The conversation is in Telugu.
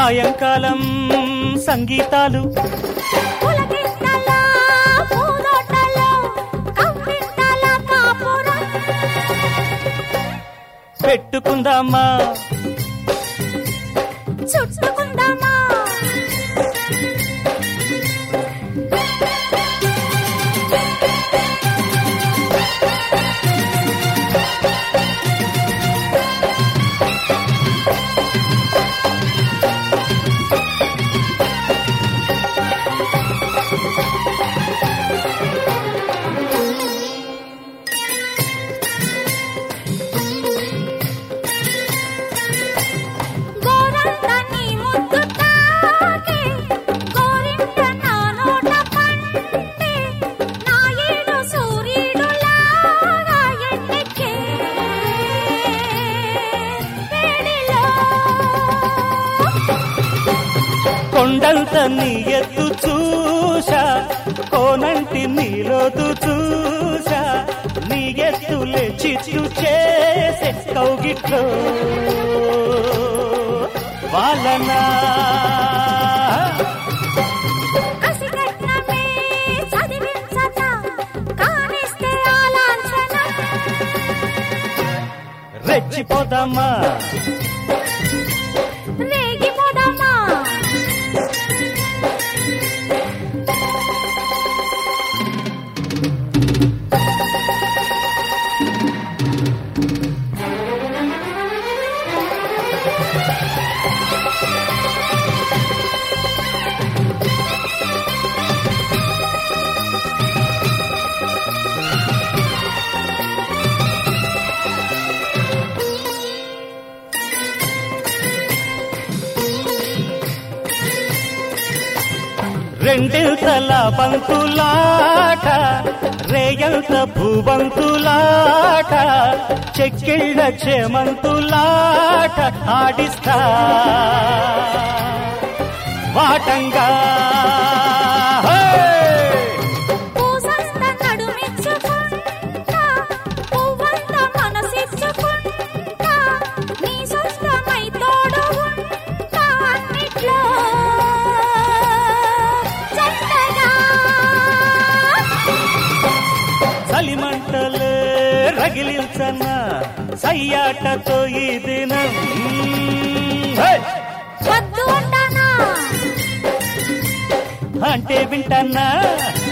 సాయంకాలం సంగీతాలు పులకింతల పూదోటలో కవ్వింతల కాపురం పెట్టుకుందామా చుట్టుకుందామా గోరంత నీ ముద్దు తాకి గోరింట నా నోట పండి నా ఏడు సూర్యుడు లాగా ఎన్నెక్కే వేడిలో కొండంత నీ ఎత్తు చూసా కోనంటి నీలోతు చూసా నీ ఎత్తులే చిచ్చు చేసే కౌగిట్లో వాళ్ళనా కసిగట్నమే చదివించక కానిస్తే ఆలాంఛన రెచ్చిపోదామా రేగిపోదామా రెండిల్తల బంతులాట రేయంత భూబంతులాట చెక్కిళ్ళ చేమంతులాట ఆడిస్తా వాటంగా హే! పూసంత నడుమిచ్చుకుంటా పువ్వంత మనసిచ్చుకుంటా నీ సొంతమై తోడు ఉంటా అన్నిట్లో జంటగా చలిమంటలే రగిలించన సయ్యాటతో ఈ దినం హే! వద్దు అంటానా అంటే వింటన్నా